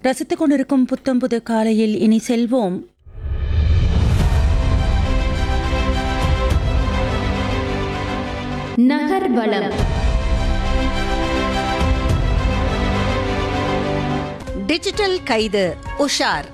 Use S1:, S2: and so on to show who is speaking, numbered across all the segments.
S1: ரசித்துக் கொண்டிருக்கும் புத்தம் புது காலையில் இனி செல்வோம்
S2: நகர்வலம்
S3: டிஜிட்டல் கைது உஷார்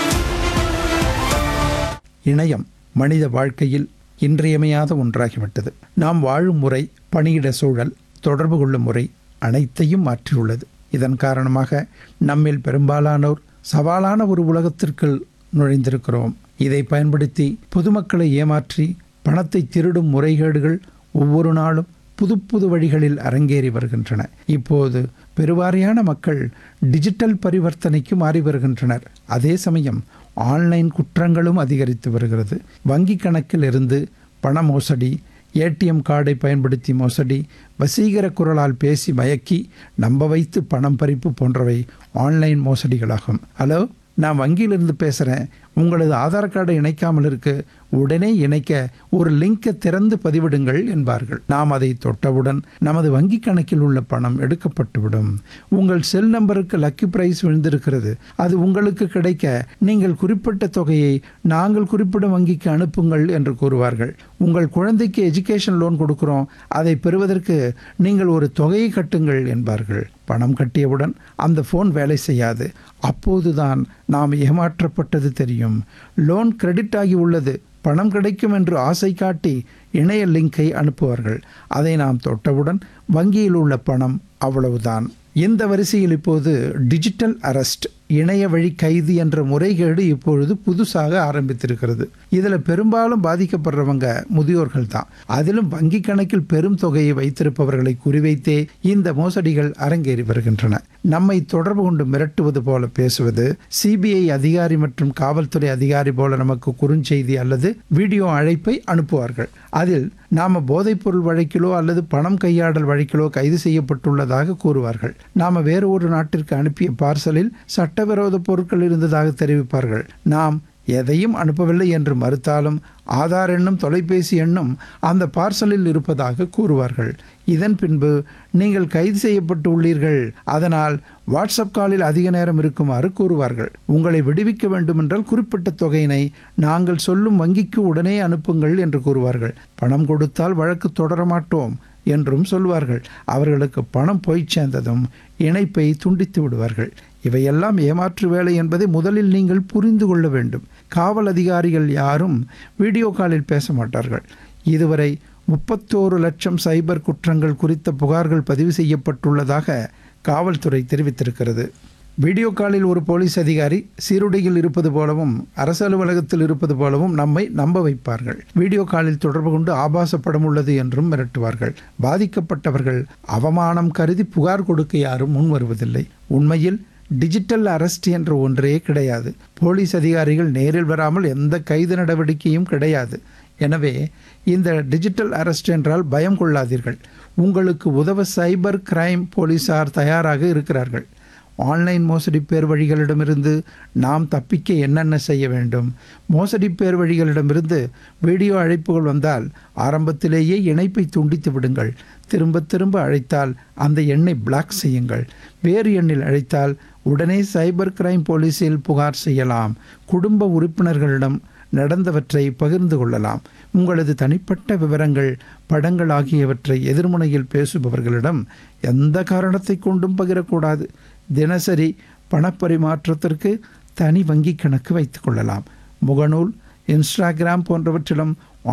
S4: இணையம் மனித வாழ்க்கையில் இன்றியமையாத ஒன்றாகிவிட்டது நாம் வாழும் முறை பணியிட சூழல் தொடர்பு கொள்ளும் முறை அனைத்தையும் மாற்றியுள்ளது இதன் காரணமாக நம்மில் பெரும்பாலானோர் சவாலான ஒரு உலகத்திற்குள் நுழைந்திருக்கிறோம் இதை பயன்படுத்தி பொதுமக்களை ஏமாற்றி பணத்தை திருடும் முறைகேடுகள் ஒவ்வொரு நாளும் புது புது வழிகளில் அரங்கேறி வருகின்றன இப்போது பெருவாரியான மக்கள் டிஜிட்டல் பரிவர்த்தனைக்கு மாறி வருகின்றனர் அதே சமயம் ஆன்லைன் குற்றங்களும் அதிகரித்து வருகிறது வங்கி கணக்கில் இருந்து பண மோசடி ஏடிஎம் கார்டை பயன்படுத்தி மோசடி வசீகர குரலால் பேசி மயக்கி நம்ப வைத்து பணம் பறிப்பு போன்றவை ஆன்லைன் மோசடிகளாகும் ஹலோ நான் வங்கியிலிருந்து பேசுகிறேன் உங்களது ஆதார் கார்டை இணைக்காமல் இருக்கு உடனே இணைக்க ஒரு லிங்கை திறந்து பதிவிடுங்கள் என்பார்கள் நாம் அதை தொட்டவுடன் நமது வங்கி கணக்கில் உள்ள பணம் எடுக்கப்பட்டுவிடும் உங்கள் செல் நம்பருக்கு லக்கி பிரைஸ் விழுந்திருக்கிறது அது உங்களுக்கு கிடைக்க நீங்கள் குறிப்பிட்ட தொகையை நாங்கள் குறிப்பிடும் வங்கிக்கு அனுப்புங்கள் என்று கூறுவார்கள் உங்கள் குழந்தைக்கு எஜுகேஷன் லோன் கொடுக்கிறோம் அதை பெறுவதற்கு நீங்கள் ஒரு தொகையை கட்டுங்கள் என்பார்கள் பணம் கட்டியவுடன் அந்த ஃபோன் வேலை செய்யாது அப்போதுதான் நாம் ஏமாற்றப்பட்டது தெரியும் லோன் கிரெடிட் ஆகி உள்ளது பணம் கிடைக்கும் என்று ஆசை காட்டி இணைய லிங்கை அனுப்புவார்கள் அதை நாம் தொட்டவுடன் வங்கியில் உள்ள பணம் அவ்வளவுதான் இந்த வரிசையில் இப்போது டிஜிட்டல் அரெஸ்ட் இணைய வழி கைது என்ற முறைகேடு இப்பொழுது புதுசாக ஆரம்பித்திருக்கிறது இதில் பெரும்பாலும் பாதிக்கப்படுறவங்க முதியோர்கள் தான் அதிலும் வங்கி கணக்கில் பெரும் தொகையை வைத்திருப்பவர்களை குறிவைத்தே இந்த மோசடிகள் அரங்கேறி வருகின்றன நம்மை தொடர்பு கொண்டு மிரட்டுவது போல பேசுவது சிபிஐ அதிகாரி மற்றும் காவல்துறை அதிகாரி போல நமக்கு குறுஞ்செய்தி அல்லது வீடியோ அழைப்பை அனுப்புவார்கள் அதில் நாம போதைப்பொருள் வழக்கிலோ அல்லது பணம் கையாடல் வழக்கிலோ கைது செய்யப்பட்டுள்ளதாக கூறுவார்கள் நாம வேறு ஒரு நாட்டிற்கு அனுப்பிய பார்சலில் சட்டவிரோத பொருட்கள் இருந்ததாக தெரிவிப்பார்கள் நாம் எதையும் அனுப்பவில்லை என்று மறுத்தாலும் ஆதார் எண்ணும் தொலைபேசி எண்ணும் அந்த பார்சலில் இருப்பதாக கூறுவார்கள் இதன் பின்பு நீங்கள் கைது செய்யப்பட்டு உள்ளீர்கள் அதனால் வாட்ஸ்அப் காலில் அதிக நேரம் இருக்குமாறு கூறுவார்கள் உங்களை விடுவிக்க வேண்டுமென்றால் குறிப்பிட்ட தொகையினை நாங்கள் சொல்லும் வங்கிக்கு உடனே அனுப்புங்கள் என்று கூறுவார்கள் பணம் கொடுத்தால் வழக்கு தொடர மாட்டோம் என்றும் சொல்வார்கள் அவர்களுக்கு பணம் போய் சேர்ந்ததும் இணைப்பை துண்டித்து விடுவார்கள் இவையெல்லாம் ஏமாற்று வேலை என்பதை முதலில் நீங்கள் புரிந்து கொள்ள வேண்டும் காவல் அதிகாரிகள் யாரும் வீடியோ காலில் பேச மாட்டார்கள் இதுவரை முப்பத்தோரு லட்சம் சைபர் குற்றங்கள் குறித்த புகார்கள் பதிவு செய்யப்பட்டுள்ளதாக காவல்துறை தெரிவித்திருக்கிறது வீடியோ காலில் ஒரு போலீஸ் அதிகாரி சீருடையில் இருப்பது போலவும் அரசு அலுவலகத்தில் இருப்பது போலவும் நம்மை நம்ப வைப்பார்கள் வீடியோ காலில் தொடர்பு கொண்டு ஆபாச படம் உள்ளது என்றும் மிரட்டுவார்கள் பாதிக்கப்பட்டவர்கள் அவமானம் கருதி புகார் கொடுக்க யாரும் முன் வருவதில்லை உண்மையில் டிஜிட்டல் அரெஸ்ட் என்ற ஒன்றே கிடையாது போலீஸ் அதிகாரிகள் நேரில் வராமல் எந்த கைது நடவடிக்கையும் கிடையாது எனவே இந்த டிஜிட்டல் அரெஸ்ட் என்றால் பயம் கொள்ளாதீர்கள் உங்களுக்கு உதவ சைபர் கிரைம் போலீசார் தயாராக இருக்கிறார்கள் ஆன்லைன் மோசடி பேர் வழிகளிடமிருந்து நாம் தப்பிக்க என்னென்ன செய்ய வேண்டும் மோசடி பேர் வழிகளிடமிருந்து வீடியோ அழைப்புகள் வந்தால் ஆரம்பத்திலேயே இணைப்பை துண்டித்து விடுங்கள் திரும்ப திரும்ப அழைத்தால் அந்த எண்ணை பிளாக் செய்யுங்கள் வேறு எண்ணில் அழைத்தால் உடனே சைபர் கிரைம் போலீஸில் புகார் செய்யலாம் குடும்ப உறுப்பினர்களிடம் நடந்தவற்றை பகிர்ந்து கொள்ளலாம் உங்களது தனிப்பட்ட விவரங்கள் படங்கள் ஆகியவற்றை எதிர்முனையில் பேசுபவர்களிடம் எந்த காரணத்தை கொண்டும் பகிரக்கூடாது தினசரி பணப்பரிமாற்றத்திற்கு தனி வங்கி கணக்கு வைத்துக் கொள்ளலாம் முகநூல் இன்ஸ்டாகிராம் போன்றவற்றிலும்